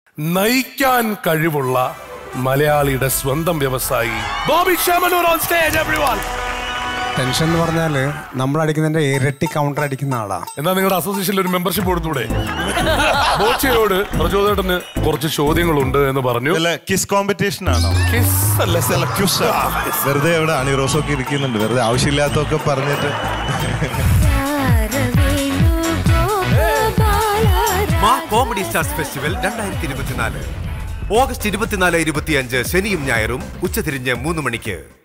നയിക്കാൻ കഴിവുള്ള മലയാളിയുടെ സ്വന്തം വ്യവസായി Boby Chemmanur on stage everyone tension എന്ന് പറഞ്ഞാല് നമ്മൾ അടിക്കുന്നതിന്റെ ഇരട്ടി കൗണ്ടർ അടിക്കുന്ന ആളാ എന്നാ നിങ്ങളുടെ അസോസിയേഷനിൽ ഒരു മെമ്പർഷിപ്പ് കൊടുത്തൂടെ ബോച്ചയോട് പ്രചോദേട്ടന് കുറച്ച് ചോദ്യങ്ങളുണ്ട് എന്ന് പറഞ്ഞു അല്ല കിസ് കോമ്പറ്റീഷൻ ആണോ Kiss അല്ല, അല്ല, kiss ആ. വെറുതെ അവിടെ അണിറോസൊക്കെ ഇരിക്കുന്നുണ്ട് വെറുതെ ആവശ്യമില്ലാത്തൊക്കെ പറഞ്ഞിട്ട് മാ കോമഡി സ്റ്റാർസ് ഫെസ്റ്റിവൽ രണ്ടായിരത്തി ഇരുപത്തിനാല് ഓഗസ്റ്റ് ഇരുപത്തിനാല് ഇരുപത്തിയഞ്ച് ശനിയും ഞായറും ഉച്ചതിരിഞ്ഞ് മൂന്ന് മണിക്ക്